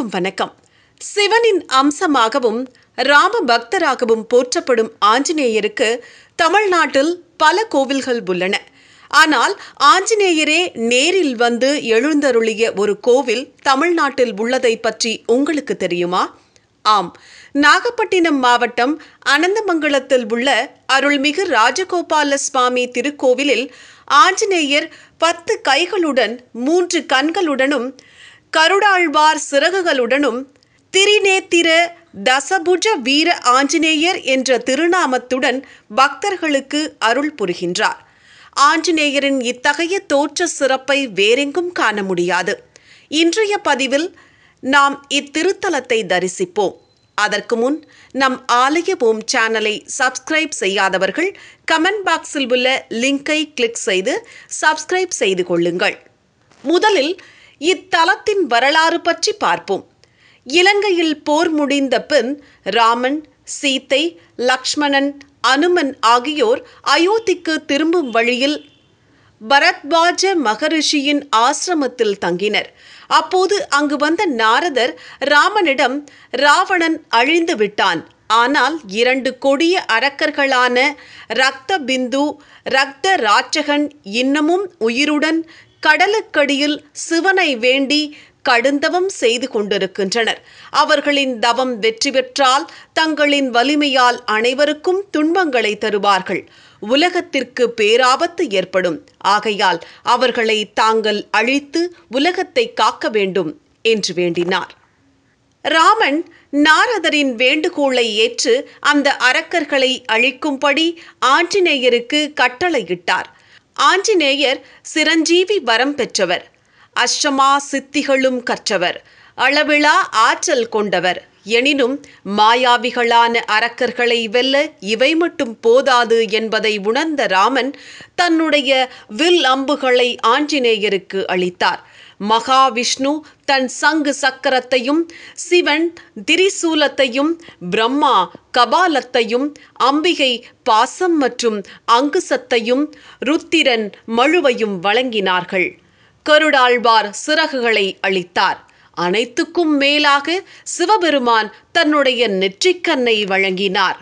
அனைவருக்கும் வணக்கம் சிவனின் அம்சமாகவும் ராம பக்தராகவும் போற்றப்படும் ஆஞ்சநேயருக்கு தமிழ்நாட்டில் பல கோவில்கள் உள்ளன ஆனால் ஆஞ்சநேயரே நேரில் வந்து எழுந்தருளிய ஒரு கோவில் தமிழ்நாட்டில் உள்ளதை பற்றி உங்களுக்கு தெரியுமா ஆம் நாகப்பட்டினம் மாவட்டம் அனந்தமங்கலத்தில் உள்ள அருள்மிகு ராஜகோபால சுவாமி திருக்கோவிலில் ஆஞ்சநேயர் பத்து கைகளுடன் மூன்று கண்களுடனும் கருடாழ்வார் சிறகுகளுடனும் திரிநேத்திர தசபுஜ வீர ஆஞ்சநேயர் என்ற திருநாமத்துடன் பக்தர்களுக்கு அருள் புரிகின்றார் ஆஞ்சநேயரின் இத்தகைய தோற்ற சிறப்பை வேறெங்கும் காண முடியாது இன்றைய பதிவில் நாம் இத்திருத்தலத்தை தரிசிப்போம் அதற்கு முன் நம் ஆலய ஓம் சேனலை சப்ஸ்கிரைப் செய்யாதவர்கள் கமெண்ட் பாக்ஸில் உள்ள லிங்கை கிளிக் செய்து சப்ஸ்கிரைப் செய்து கொள்ளுங்கள் முதலில் இத்தலத்தின் வரலாறு பற்றி பார்ப்போம் இலங்கையில் போர் முடிந்த பின் ராமன் சீத்தை லக்ஷ்மணன் அனுமன் ஆகியோர் அயோத்திக்கு திரும்பும் வழியில் பரத்வாஜ மகரிஷியின் ஆசிரமத்தில் தங்கினர் அப்போது அங்கு வந்த நாரதர் ராமனிடம் ராவணன் அழிந்து விட்டான் ஆனால் இரண்டு கொடிய அரக்கர்களான ரக்த பிந்து ரக்த ராட்சகன் இன்னமும் உயிருடன் கடலுக்கடியில் சிவனை வேண்டி கடுந்தவம் செய்து கொண்டிருக்கின்றனர் அவர்களின் தவம் வெற்றி பெற்றால் தங்களின் வலிமையால் அனைவருக்கும் துன்பங்களை தருவார்கள் உலகத்திற்கு பேராபத்து ஏற்படும் ஆகையால் அவர்களை தாங்கள் அழித்து உலகத்தை காக்க வேண்டும் என்று வேண்டினார் ராமன் நாரதரின் வேண்டுகோளை ஏற்று அந்த அரக்கர்களை அழிக்கும்படி ஆஞ்சநேயருக்கு கட்டளையிட்டார் ஆஞ்சநேயர் சிரஞ்சீவி வரம் பெற்றவர் அஷ்டமா சித்திகளும் கற்றவர் அளவிலா ஆற்றல் கொண்டவர் எனினும் மாயாவிகளான அரக்கர்களை வெல்ல இவை மட்டும் போதாது என்பதை உணர்ந்த ராமன் தன்னுடைய வில் அம்புகளை ஆஞ்சநேயருக்கு அளித்தார் மகாவிஷ்ணு தன் சங்கு சக்கரத்தையும் சிவன் திரிசூலத்தையும் பிரம்மா கபாலத்தையும் அம்பிகை பாசம் மற்றும் அங்குசத்தையும் ருத்திரன் மழுவையும் வழங்கினார்கள் கருடாழ்வார் சிறகுகளை அளித்தார் அனைத்துக்கும் மேலாக சிவபெருமான் தன்னுடைய நெற்றிக்கண்ணை வழங்கினார்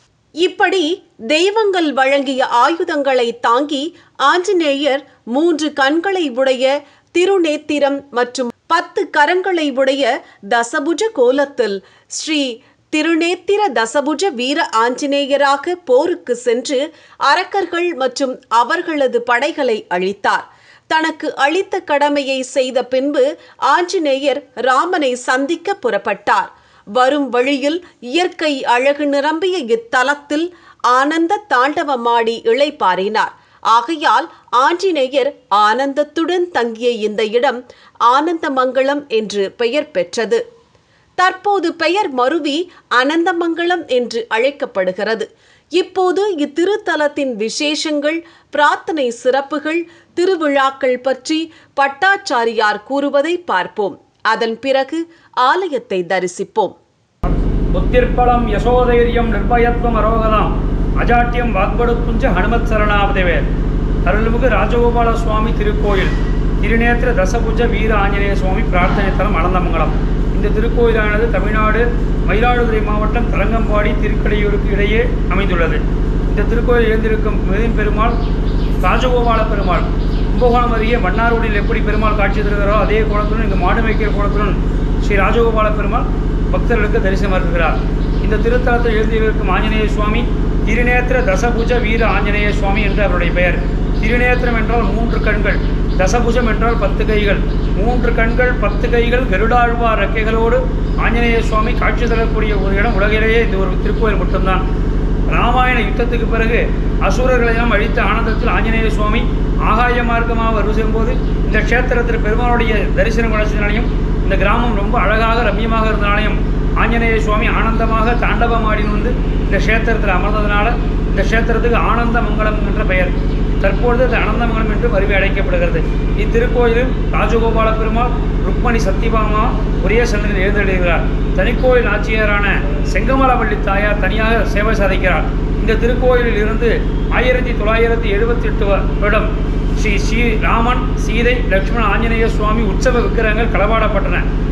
இப்படி தெய்வங்கள் வழங்கிய ஆயுதங்களை தாங்கி ஆஞ்சநேயர் மூன்று கண்களை உடைய திருநேத்திரம் மற்றும் பத்து கரங்களை உடைய தசபுஜ கோலத்தில் ஸ்ரீ திருநேத்திர தசபுஜ வீர ஆஞ்சநேயராக போருக்கு சென்று அரக்கர்கள் மற்றும் அவர்களது படைகளை அழித்தார் தனக்கு அளித்த கடமையை செய்த பின்பு ஆஞ்சநேயர் ராமனை சந்திக்க புறப்பட்டார் வரும் வழியில் இயற்கை அழகு நிரம்பிய இத்தலத்தில் ஆனந்த தாண்டவமாடி இளைப்பாறினார் ஆகையால் ஆஞ்சநேயர் ஆனந்தத்துடன் தங்கிய இந்த இடம் ஆனந்தமங்கலம் என்று பெயர் பெற்றது தற்போது பெயர் மருவி அனந்தமங்கலம் என்று அழைக்கப்படுகிறது இப்போது இத்திருத்தலத்தின் விசேஷங்கள் பிரார்த்தனை சிறப்புகள் திருவிழாக்கள் பற்றி பட்டாச்சாரியார் கூறுவதை பார்ப்போம் அதன் பிறகு ஆலயத்தை தரிசிப்போம் புத்திர்பலம் யசோதைரியம் நிர்பயத்வம் அரோகதாம் அஜாட்டியம் வாக்படுத்துஞ்ச ஹனுமத் சரணாவதேவே அருள்மிகு ராஜகோபால சுவாமி திருக்கோயில் திருநேத்திர தசபுஜ வீர ஆஞ்சநேய சுவாமி பிரார்த்தனை தலம் அனந்தமங்கலம் இந்த திருக்கோயிலானது தமிழ்நாடு மயிலாடுதுறை மாவட்டம் தரங்கம்பாடி திருக்கடையூருக்கு இடையே அமைந்துள்ளது இந்த திருக்கோயில் எழுந்திருக்கும் மெதின் பெருமாள் ராஜகோபால பெருமாள் கும்பகோணம் அருகே மன்னார்குடியில் எப்படி பெருமாள் காட்சி தருகிறாரோ அதே கோலத்துடன் இங்கு மாடு மேய்க்கிற கோலத்துடன் ஸ்ரீ ராஜகோபால பெருமாள் பக்தர்களுக்கு தரிசனம் இருக்கிறார் இந்த திருத்தலத்தில் எழுதியிருக்கும் ஆஞ்சநேய சுவாமி திருநேத்திர தசபுஜ வீர ஆஞ்சநேய சுவாமி என்று அவருடைய பெயர் திருநேத்திரம் என்றால் மூன்று கண்கள் தசபுஜம் என்றால் பத்து கைகள் மூன்று கண்கள் பத்து கைகள் கருடாழ்வார் ரெக்கைகளோடு ஆஞ்சநேய சுவாமி காட்சி தரக்கூடிய ஒரு இடம் உலகிலேயே இந்த ஒரு திருக்கோயில் மட்டும்தான் ராமாயண யுத்தத்துக்கு பிறகு அசுரர்களையெல்லாம் அழித்த ஆனந்தத்தில் ஆஞ்சநேய சுவாமி ஆகாய மார்க்கமாக வரும்போது இந்த க்ஷேத்திரத்தில் பெருமாளுடைய தரிசனம் கிடைச்சதுனாலையும் இந்த கிராமம் ரொம்ப அழகாக ரம்யமாக இருந்தனாலையும் ஆஞ்சநேய சுவாமி ஆனந்தமாக தாண்டவமாடின்னு வந்து இந்த க்ஷேத்திரத்தில் அமர்ந்ததுனால இந்த க்ஷேத்திரத்துக்கு ஆனந்த மங்கலம் என்ற பெயர் தற்பொழுது அது அனந்தமங்கலம் என்று வருவி அழைக்கப்படுகிறது இத்திருக்கோயிலில் ராஜகோபால பெருமாள் ருக்மணி சத்தியபாமா ஒரே சன்னதியில் எழுந்தெழுகிறார் தனிக்கோயில் ஆட்சியரான செங்கமலவள்ளி தாயார் தனியாக சேவை சாதிக்கிறார் இந்த திருக்கோயிலில் இருந்து ஆயிரத்தி தொள்ளாயிரத்தி எழுபத்தி எட்டு வருடம் ஸ்ரீ ஸ்ரீ ராமன் சீதை லக்ஷ்மண ஆஞ்சநேய சுவாமி உற்சவ விக்கிரகங்கள் களவாடப்பட்டன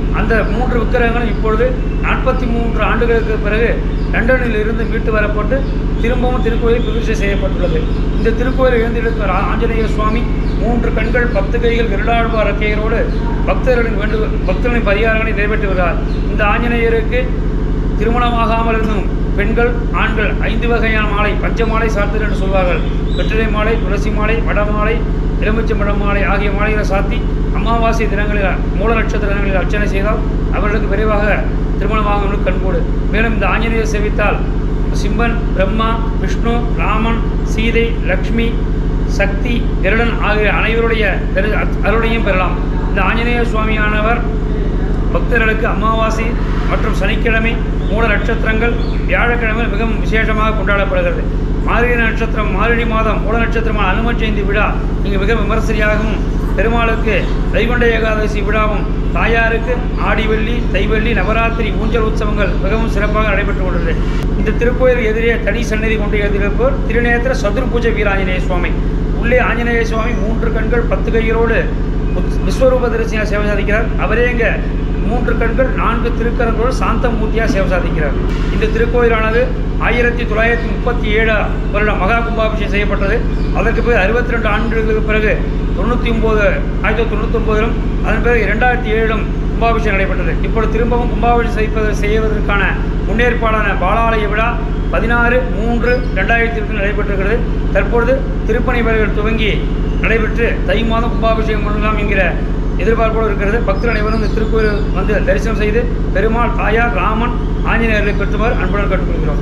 அந்த மூன்று விக்கிரகங்களும் இப்பொழுது நாற்பத்தி மூன்று ஆண்டுகளுக்கு பிறகு லண்டனில் இருந்து மீட்டு வரப்பட்டு திரும்பவும் திருக்கோயில் பிரதிஷ்டை செய்யப்பட்டுள்ளது இந்த திருக்கோயில் எழுந்திருக்கிற ஆஞ்சநேய சுவாமி மூன்று கண்கள் பத்து கைகள் விருடாழ்வார் ரக்கையரோடு பக்தர்களின் வேண்டு பக்தர்களின் பரிகாரங்களை நிறைவேற்றி வருகிறார் இந்த ஆஞ்சநேயருக்கு திருமணமாகாமல் இருந்தும் பெண்கள் ஆண்கள் ஐந்து வகையான மாலை பஞ்ச மாலை சாத்துதல் என்று சொல்வார்கள் வெற்றிலை மாலை துளசி மாலை வடமாலை எலுமிச்சம்பழம் மாலை ஆகிய மாலைகளை சாத்தி அமாவாசை தினங்களில் மூல நட்சத்திர தினங்களில் அர்ச்சனை செய்தால் அவர்களுக்கு விரைவாக திருமணமாகும் கண்கூடு மேலும் இந்த ஆஞ்சநேயர் சேவித்தால் சிம்பன் பிரம்மா விஷ்ணு ராமன் சீதை லக்ஷ்மி சக்தி கருடன் ஆகிய அனைவருடைய திரு- அருளையும் பெறலாம் இந்த ஆஞ்சநேய சுவாமியானவர் பக்தர்களுக்கு அமாவாசை மற்றும் சனிக்கிழமை மூல நட்சத்திரங்கள் வியாழக்கிழமை மிகவும் விசேஷமாக கொண்டாடப்படுகிறது மார்கழி நட்சத்திரம் மார்கழி மாதம் மூல நட்சத்திரமான அனுமன் ஜெயந்தி விழா இங்கு மிக விமரிசையாகவும் பெருமாளுக்கு வைகுண்ட ஏகாதசி விழாவும் தாயாருக்கு ஆடிவெள்ளி தைவெள்ளி நவராத்திரி ஊஞ்சல் உற்சவங்கள் மிகவும் சிறப்பாக நடைபெற்று கொண்டது இந்த திருக்கோயில் எதிரே தனி சன்னதி கொண்டு எழுதியிருப்பவர் திருநேத்திர சதுர்பூஜ வீராஞ்சநேய சுவாமி உள்ளே ஆஞ்சநேய சுவாமி மூன்று கண்கள் பத்து கைகளோடு உத்- விஸ்வரூப தரிசனியாக சேவை சாதிக்கிறார் அவரே இங்க மூன்று கண்கள் நான்கு திருக்கரங்களோடு சாந்தமூர்த்தியாக சேவை சாதிக்கிறார் இந்த திருக்கோயிலானது ஆயிரத்தி தொள்ளாயிரத்தி முப்பத்தி ஏழாம் வருடம் மகா கும்பாபிஷேகம் செய்யப்பட்டது அதற்கு பிறகு அறுபத்தி ரெண்டு ஆண்டுகளுக்கு பிறகு தொண்ணூற்றி ஒம்பது ஆயிரத்தி தொள்ளாயிரத்தி தொண்ணூற்றி ஒன்பதிலும் அதன் பிறகு இரண்டாயிரத்தி ஏழிலும் கும்பாபிஷேகம் நடைபெற்றது இப்பொழுது திரும்பவும் கும்பாபிஷேகம் செய்வது செய்வதற்கான முன்னேற்பாடான பாலாலய விழா பதினாறு மூன்று ரெண்டாயிரத்தி இருபத்தி நடைபெற்றிருக்கிறது தற்பொழுது திருப்பணி வேலைகள் துவங்கி நடைபெற்று தை மாதம் கும்பாபிஷேகம் பண்ணலாம் என்கிற எதிர்பார்ப்போடு இருக்கிறது பக்தர் அனைவரும் இந்த திருக்கோயில் வந்து தரிசனம் செய்து பெருமாள் தாயார் ராமன் ஆஞ்சநேயர்களை பெற்றுமாறு அன்புடன் கேட்டுக்கொள்கிறோம்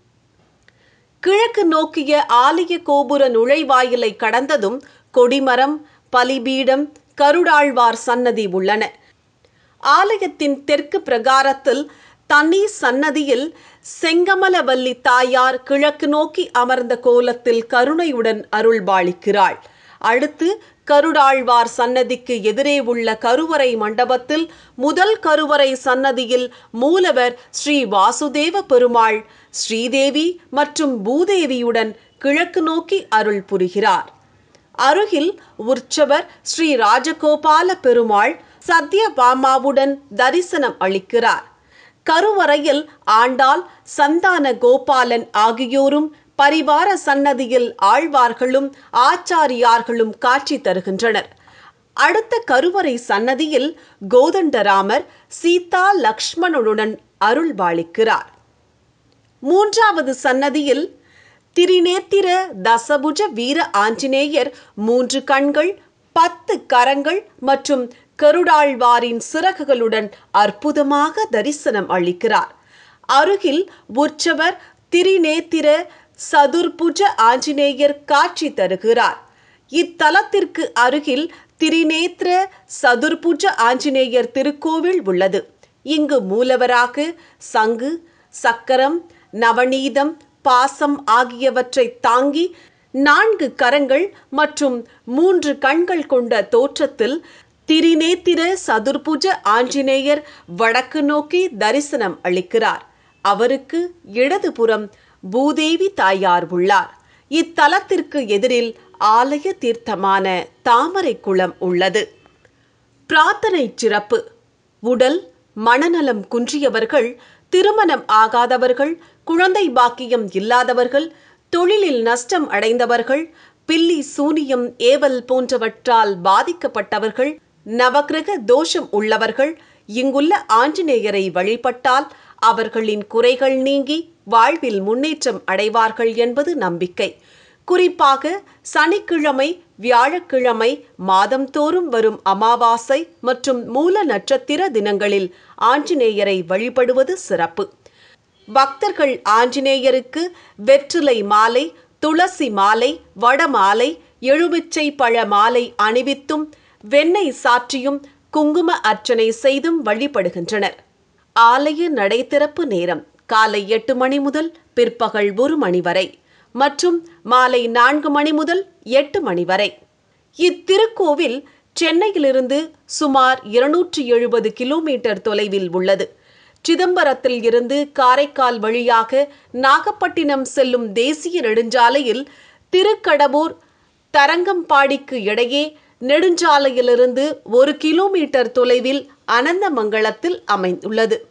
கிழக்கு நோக்கிய ஆலய கோபுர நுழைவாயிலை கடந்ததும் கொடிமரம் பலிபீடம் கருடாழ்வார் சன்னதி உள்ளன ஆலயத்தின் தெற்கு பிரகாரத்தில் தண்ணீர் சன்னதியில் செங்கமலவல்லி தாயார் கிழக்கு நோக்கி அமர்ந்த கோலத்தில் கருணையுடன் அருள்பாலிக்கிறாள் அடுத்து கருடாழ்வார் சன்னதிக்கு எதிரே உள்ள கருவறை மண்டபத்தில் முதல் கருவறை சன்னதியில் மூலவர் ஸ்ரீ வாசுதேவ பெருமாள் ஸ்ரீதேவி மற்றும் பூதேவியுடன் கிழக்கு நோக்கி அருள் புரிகிறார் அருகில் உற்சவர் ஸ்ரீ ராஜகோபால பெருமாள் சத்யபாமாவுடன் தரிசனம் அளிக்கிறார் கருவறையில் ஆண்டாள் சந்தான கோபாலன் ஆகியோரும் பரிவார சன்னதியில் ஆழ்வார்களும் ஆச்சாரியார்களும் காட்சி தருகின்றனர் அடுத்த கருவறை சன்னதியில் கோதண்டராமர் சீதா லக்ஷ்மணனுடன் அருள்பாலிக்கிறார் மூன்றாவது சன்னதியில் திரிநேத்திர தசபுஜ வீர ஆஞ்சநேயர் மூன்று கண்கள் பத்து கரங்கள் மற்றும் கருடாழ்வாரின் சிறகுகளுடன் அற்புதமாக தரிசனம் அளிக்கிறார் அருகில் உற்சவர் திரிநேத்திர சதுர்புஜ ஆஞ்சநேயர் காட்சி தருகிறார் இத்தலத்திற்கு அருகில் திரிநேத்திர சதுர்புஜ ஆஞ்சநேயர் திருக்கோவில் உள்ளது இங்கு மூலவராக சங்கு சக்கரம் நவநீதம் பாசம் ஆகியவற்றை தாங்கி நான்கு கரங்கள் மற்றும் மூன்று கண்கள் கொண்ட தோற்றத்தில் திரிநேத்திர சதுர்புஜ ஆஞ்சநேயர் வடக்கு நோக்கி தரிசனம் அளிக்கிறார் அவருக்கு இடதுபுறம் பூதேவி தாயார் உள்ளார் இத்தலத்திற்கு எதிரில் ஆலய தீர்த்தமான தாமரை குளம் உள்ளது பிரார்த்தனை சிறப்பு உடல் மனநலம் குன்றியவர்கள் திருமணம் ஆகாதவர்கள் குழந்தை பாக்கியம் இல்லாதவர்கள் தொழிலில் நஷ்டம் அடைந்தவர்கள் பில்லி சூனியம் ஏவல் போன்றவற்றால் பாதிக்கப்பட்டவர்கள் நவக்கிரக தோஷம் உள்ளவர்கள் இங்குள்ள ஆஞ்சநேயரை வழிபட்டால் அவர்களின் குறைகள் நீங்கி வாழ்வில் முன்னேற்றம் அடைவார்கள் என்பது நம்பிக்கை குறிப்பாக சனிக்கிழமை வியாழக்கிழமை மாதந்தோறும் வரும் அமாவாசை மற்றும் மூல நட்சத்திர தினங்களில் ஆஞ்சநேயரை வழிபடுவது சிறப்பு பக்தர்கள் ஆஞ்சநேயருக்கு வெற்றிலை மாலை துளசி மாலை வடமாலை எழுமிச்சை பழ மாலை அணிவித்தும் வெண்ணெய் சாற்றியும் குங்கும அர்ச்சனை செய்தும் வழிபடுகின்றனர் ஆலய நடைத்திறப்பு நேரம் காலை எட்டு மணி முதல் பிற்பகல் ஒரு மணி வரை மற்றும் மாலை நான்கு மணி முதல் எட்டு மணி வரை இத்திருக்கோவில் சென்னையிலிருந்து சுமார் இருநூற்றி எழுபது கிலோமீட்டர் தொலைவில் உள்ளது சிதம்பரத்தில் இருந்து காரைக்கால் வழியாக நாகப்பட்டினம் செல்லும் தேசிய நெடுஞ்சாலையில் திருக்கடவூர் தரங்கம்பாடிக்கு இடையே நெடுஞ்சாலையிலிருந்து ஒரு கிலோமீட்டர் தொலைவில் அனந்தமங்கலத்தில் அமைந்துள்ளது